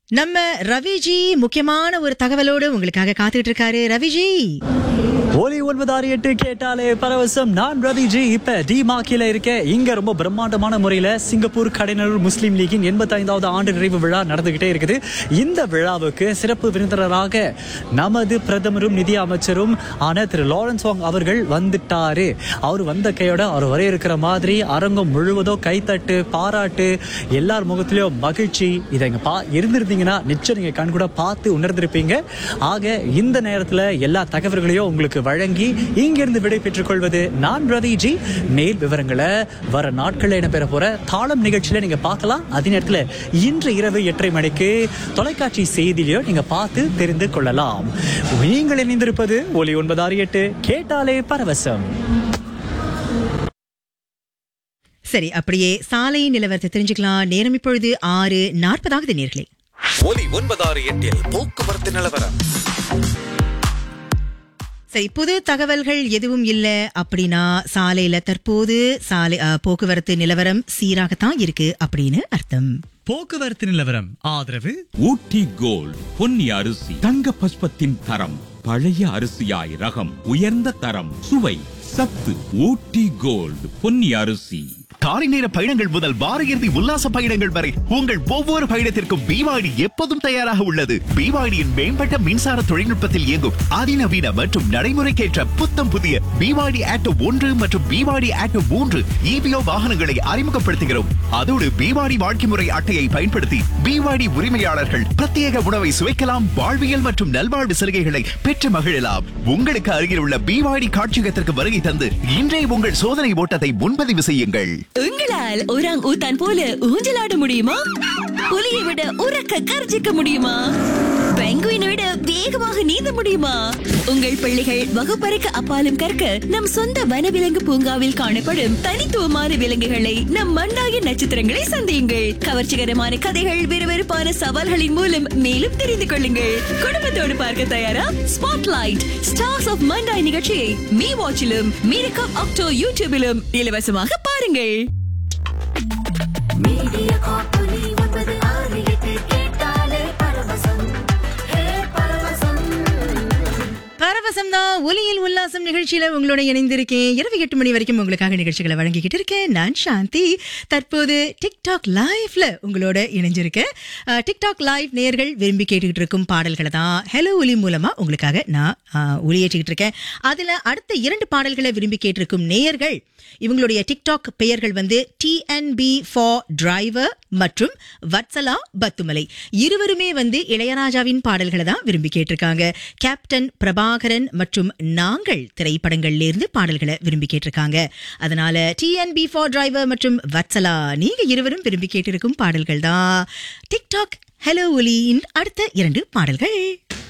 நம்ம ரவிஜி முக்கியமான ஒரு தகவலோடு உங்களுக்காக காத்துட்டு இருக்காரு ரவிஜி ஒலி ஒன்பது ஆறு எட்டு கேட்டாலே பரவசம் நான் ரவிஜி இப்ப டி மாக்கில இருக்கேன் இங்க ரொம்ப பிரம்மாண்டமான முறையில சிங்கப்பூர் கடைநல்லூர் முஸ்லீம் லீகின் எண்பத்தைந்தாவது ஆண்டு நிறைவு விழா நடந்துகிட்டே இருக்குது இந்த விழாவுக்கு சிறப்பு விருந்தினராக நமது பிரதமரும் நிதி அமைச்சரும் ஆன திரு லாரன்ஸ் வாங் அவர்கள் வந்துட்டாரு அவர் வந்த கையோட அவர் வரையறுக்கிற மாதிரி அரங்கம் முழுவதும் கைத்தட்டு பாராட்டு எல்லார் முகத்திலயும் மகிழ்ச்சி இதை இங்க பா இருந்திருந்தீங்கன்னா நிச்சயம் நீங்க கண் கூட பார்த்து உணர்ந்திருப்பீங்க ஆக இந்த நேரத்துல எல்லா தகவல்களையும் உங்களுக்கு வழங்கி இங்கிருந்து விடை பெற்றுக் கொள்வது நான் ரவிஜி மேல் விவரங்களை வர நாட்களில் என்ன பெற போற தாளம் நிகழ்ச்சியில நீங்க பார்க்கலாம் அதே நேரத்துல இன்று இரவு எட்டரை மணிக்கு தொலைக்காட்சி செய்தியிலையும் நீங்க பார்த்து தெரிந்து கொள்ளலாம் நீங்கள் இணைந்திருப்பது ஒலி ஒன்பது ஆறு எட்டு கேட்டாலே பரவசம் சரி அப்படியே சாலை நிலவரத்தை தெரிஞ்சுக்கலாம் நேரம் இப்பொழுது ஆறு நாற்பதாவது நேர்களே ஒலி ஒன்பதாறு எட்டில் போக்குவரத்து நிலவரம் சரி புது தகவல்கள் எதுவும் இல்ல அப்படின்னா சாலையில தற்போது சாலை அ, போக்குவரத்து நிலவரம் சீராகத்தான் இருக்கு அப்படின்னு அர்த்தம் போக்குவரத்து நிலவரம் ஆதரவு ஊட்டி கோல்ட் பொன்னி அரிசி தங்க பஸ்பத்தின் தரம் பழைய அரிசியாய் ரகம் உயர்ந்த தரம் சுவை சத்து ஊட்டி கோல்ட் பொன்னி அரிசி காலை நேர பயணங்கள் முதல் வார இறுதி உல்லாச பயணங்கள் வரை உங்கள் ஒவ்வொரு பயணத்திற்கும் பிவாடி எப்போதும் தயாராக உள்ளது பிவாடியின் மேம்பட்ட மின்சார தொழில்நுட்பத்தில் இயங்கும் அதிநவீன மற்றும் நடைமுறைக்கேற்ற புத்தம் புதிய பிவாடி ஆட்டோ ஒன்று மற்றும் பிவாடி ஆட்டோ மூன்று இபிஓ வாகனங்களை அறிமுகப்படுத்துகிறோம் அதோடு பிவாடி வாழ்க்கை முறை அட்டையை பயன்படுத்தி பிவாடி உரிமையாளர்கள் பிரத்யேக உணவை சுவைக்கலாம் வாழ்வியல் மற்றும் நல்வாழ்வு சலுகைகளை பெற்று மகிழலாம் உங்களுக்கு அருகில் உள்ள பிவாடி காட்சியகத்திற்கு வருகை தந்து இன்றைய உங்கள் சோதனை ஓட்டத்தை முன்பதிவு செய்யுங்கள் உங்களால் ஒராங் ஊத்தான் போல ஊஞ்சலாட முடியுமா புலியை விட உறக்க கர்ஜிக்க முடியுமா பெங்குயினை விட வேகமாக நீந்த முடியுமா உங்கள் பிள்ளைகள் வகுப்பறைக்கு அப்பாலும் கற்க நம் சொந்த வனவிலங்கு பூங்காவில் காணப்படும் தனித்துவமான விலங்குகளை நம் மண்ணாகிய நட்சத்திரங்களை சந்தியுங்கள் கவர்ச்சிகரமான கதைகள் விறுவிறுப்பான சவால்களின் மூலம் மேலும் தெரிந்து கொள்ளுங்கள் குடும்பத்தோடு பார்க்க தயாரா ஸ்பாட்லைட் ஸ்டார்ஸ் ஆஃப் மண்டாய் நிகழ்ச்சியை மீ வாட்சிலும் மீரகம் அக்டோ யூடியூபிலும் இலவசமாக பாருங்கள் மீடியா காப்பொலி ஒன்பது ஆறு எட்டு கேட்டாலே பரவசம் ஹே பரவசம் பரவசம் தான் ஒலியில் உல்லாசம் நிகழ்ச்சியில உங்களோட இணைந்திருக்கேன் இரவு எட்டு மணி வரைக்கும் உங்களுக்காக நிகழ்ச்சிகளை வழங்கிக்கிட்டு இருக்கேன் நான் சாந்தி தற்போது டிக்டாக் லைவ்ல உங்களோட இணைஞ்சிருக்கேன் அஹ், டிக்டாக் லைவ் நேர்கள் விரும்பி கேட்டுக்கிட்டு இருக்கும் பாடல்களை தான் ஹலோ ஒலி மூலமா உங்களுக்காக நான் அஹ், ஒலியேற்றிக்கிட்டு இருக்கேன் அதுல அடுத்த இரண்டு பாடல்களை விரும்பி கேட்டிருக்கும் நேயர்கள் இவங்களுடைய டிக்டாக் பெயர்கள் வந்து டிஎன்பி ஃபார் டிரைவர் மற்றும் வத்சலா பத்துமலை இருவருமே வந்து இளையராஜாவின் பாடல்களை தான் விரும்பி கேட்டிருக்காங்க கேப்டன் பிரபாகரன் மற்றும் நாங்கள் திரைப்படங்கள்ல இருந்து பாடல்களை விரும்பி கேட்டிருக்காங்க அதனால டிஎன்பி ஃபார் டிரைவர் மற்றும் வத்சலா நீங்க இருவரும் விரும்பி கேட்டிருக்கும் பாடல்கள் தான் டிக்டாக் ஹலோ ஒலியின் அடுத்த இரண்டு பாடல்கள்